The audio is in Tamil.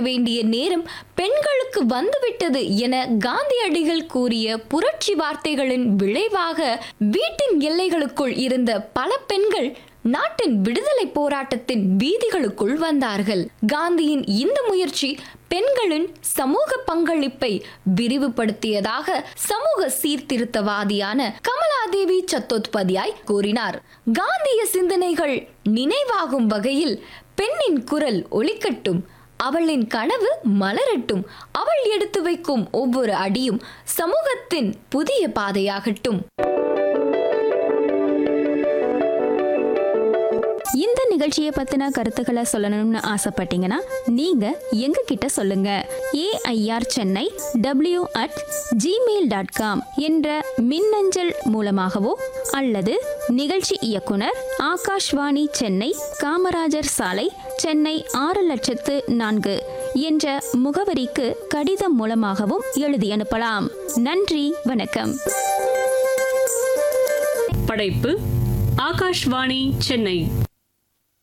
வேண்டிய நேரம் பெண்களுக்கு வந்துவிட்டது என காந்தியடிகள் கூறிய புரட்சி வார்த்தைகளின் விளைவாக வீட்டின் எல்லைகளுக்குள் இருந்த பல பெண்கள் நாட்டின் விடுதலை போராட்டத்தின் வீதிகளுக்குள் வந்தார்கள் காந்தியின் இந்த முயற்சி பெண்களின் சமூக பங்களிப்பை விரிவுபடுத்தியதாக சமூக சீர்திருத்தவாதியான கமலாதேவி சத்தோத்பதியாய் கூறினார் காந்திய சிந்தனைகள் நினைவாகும் வகையில் பெண்ணின் குரல் ஒலிக்கட்டும் அவளின் கனவு மலரட்டும் அவள் எடுத்து வைக்கும் ஒவ்வொரு அடியும் சமூகத்தின் புதிய பாதையாகட்டும் இந்த நிகழ்ச்சியை பத்தின கருத்துக்களை சொல்லணும்னு ஆசைப்பட்டீங்கன்னா நீங்க எங்க கிட்ட சொல்லுங்க AIR Chennai W at Gmail dot com என்ற மின்னஞ்சல் மூலமாகவோ அல்லது நிகழ்ச்சி இயக்குனர் ஆகாஷ்வாணி சென்னை காமராஜர் சாலை சென்னை ஆறு லட்சத்து நான்கு என்ற முகவரிக்கு கடிதம் மூலமாகவும் எழுதி அனுப்பலாம் நன்றி வணக்கம் படைப்பு ஆகாஷ்வாணி சென்னை